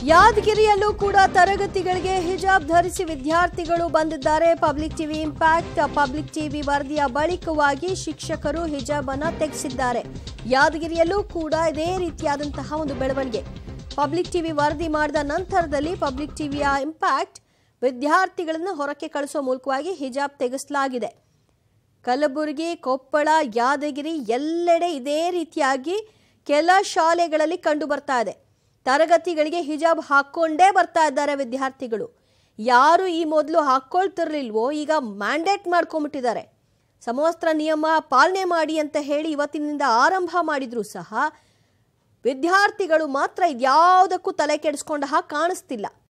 ಯಾದಗಿರಿಯಲ್ಲೂ ಕೂಡ ತರಗತಿಗಳಿಗೆ ಹಿಜಾಬ್ ಧರಿಸಿ ವಿದ್ಯಾರ್ಥಿಗಳು ಬಂದಿದ್ದಾರೆ public TV impact public TV ವರದಿಯ ಬಳಿಕವಾಗಿ ಶಿಕ್ಷಕರು ಹಿಜಾಬ್ ಅನ್ನ ತೆಗೆಸಿದ್ದಾರೆ ಯಾದಗಿರಿಯಲ್ಲೂ ಕೂಡ ಇದೇ ರೀತಿಯಾದಂತಹ ಒಂದು ಬೆಳವಣಿಗೆ ಪಬ್ಲಿಕ್ ಟಿವಿ ವರದಿ ಮಾಡಿದ ನಂತರದಲ್ಲಿ ಪಬ್ಲಿಕ್ ಟಿವಿಯ ಇಂಪ್ಯಾಕ್ಟ್ ವಿದ್ಯಾರ್ಥಿಗಳನ್ನು ಹೊರಕ್ಕೆ ಕಳಿಸೋ ಮೂಲಕವಾಗಿ ಹಿಜಾಬ್ ತೆಗೆಸಲಾಗಿದೆ ಕಲಬುರಗಿ ಕೊಪ್ಪಳ ಯಾದಗಿರಿ ಎಲ್ಲೆಡೆ ಇದೇ ರೀತಿಯಾಗಿ ಕೆಲ ಶಾಲೆಗಳಲ್ಲಿ ಕಂಡು ಬರ್ತಾ ಇದೆ ತರಗತಿಗಳಿಗೆ ಹಿಜಾಬ್ ಹಾಕ್ಕೊಂಡೇ ಬರ್ತಾ ಇದ್ದಾರೆ ವಿದ್ಯಾರ್ಥಿಗಳು ಯಾರು ಈ ಮೊದಲು ಹಾಕ್ಕೊಳ್ತಿರ್ಲಿಲ್ವೋ ಈಗ ಮ್ಯಾಂಡೇಟ್ ಮಾಡ್ಕೊಂಬಿಟ್ಟಿದ್ದಾರೆ ಸಮವಸ್ತ್ರ ನಿಯಮ ಪಾಲನೆ ಮಾಡಿ ಅಂತ ಹೇಳಿ ಇವತ್ತಿನಿಂದ ಆರಂಭ ಮಾಡಿದ್ರು ಸಹ ವಿದ್ಯಾರ್ಥಿಗಳು ಮಾತ್ರ ಇದ್ಯಾವುದಕ್ಕೂ ತಲೆ ಕೆಡಿಸ್ಕೊಂಡ ಹಾಗೆ ಕಾಣಿಸ್ತಿಲ್ಲ